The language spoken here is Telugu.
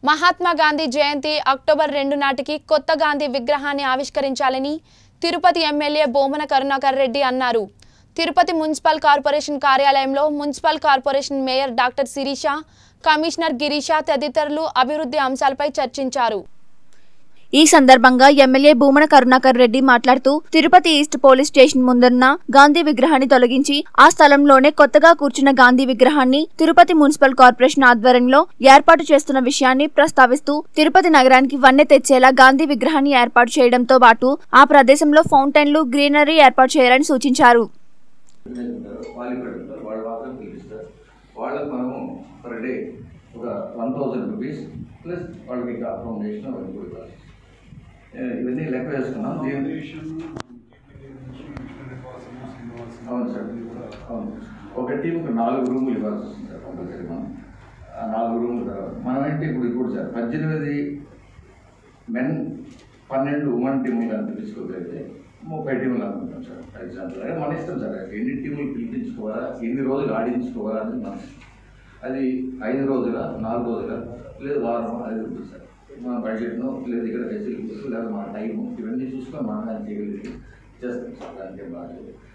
మహాత్మా గాంధీ జయంతి అక్టోబర్ రెండు నాటికి కొత్త గాంధీ విగ్రహాన్ని ఆవిష్కరించాలని తిరుపతి ఎమ్మెల్యే బోమన కరుణాకర్ రెడ్డి అన్నారు తిరుపతి మున్సిపల్ కార్పొరేషన్ కార్యాలయంలో municipal corporation mayor doctor Sirisha commissioner Girisha తదితరులు అభివృద్ధి అంశాలపై చర్చించారు ఈ సందర్భంగా ఎమ్మెల్యే భూమన కరుణాకర్ రెడ్డి మాట్లాడుతూ తిరుపతి ఈస్ట్ పోలీస్ స్టేషన్ ముందున్న గాంధీ విగ్రహాన్ని తొలగించి ఆ స్థలంలోనే కొత్తగా కూర్చున్న గాంధీ విగ్రహాన్ని తిరుపతి మున్సిపల్ కార్పొరేషన్ ఆధ్వర్యంలో ఏర్పాటు చేస్తున్న విషయాన్ని ప్రస్తావిస్తూ తిరుపతి నగరానికి వన్నె తెచ్చేలా గాంధీ విగ్రహాన్ని ఏర్పాటు చేయడంతో పాటు ఆ ప్రదేశంలో ఫౌంటైన్లు గ్రీనరీ ఏర్పాటు చేయాలని సూచించారు ఉంటారు వాళ్ళు ఇక్కడ ఉంటారు వాళ్ళు మాత్రం పిలిపిస్తారు వాళ్ళకి మనము పర్ డే ఒక వన్ థౌజండ్ రూపీస్ ప్లస్ వాళ్ళకి ఇంకా అకామిడేషన్ అవన్నీ కూడా ఇవ్వాలి ఏ, ఇవన్నీ లెక్క వేసుకున్నాం దీని అవును సార్ అవును ఒక టీంకి నాలుగు రూములు ఇవ్వాల్సి వస్తుంది సార్ కంపల్సరీ మనం ఆ నాలుగు రూములు తర్వాత మనం ఏంటి ఇప్పుడు ఇప్పుడు సార్ పద్దెనిమిది మెన్ పన్నెండు ఉమెన్ టీములు కనుక తీసుకోగలిగితే ముప్పై టీములు అనుకుంటాం సార్ ఎగ్జాంపుల్ అదే మన ఇష్టం సార్ ఎన్ని టీములు పిలిపించుకోవాలా ఎన్ని రోజులు ఆడించుకోవాలా అనేది మన ఇష్టం. అది ఐదు రోజుల నాలుగు రోజుల లేదు వారం అది ఉంటుంది సార్ మన బడ్జెట్ను లేదు ఇక్కడ ఫెసిలిటీస్ లేదా మన టైము ఇవన్నీ చూసుకొని మనం దాన్ని చేయగలిగి చేస్తాం సార్ దానికి బాగా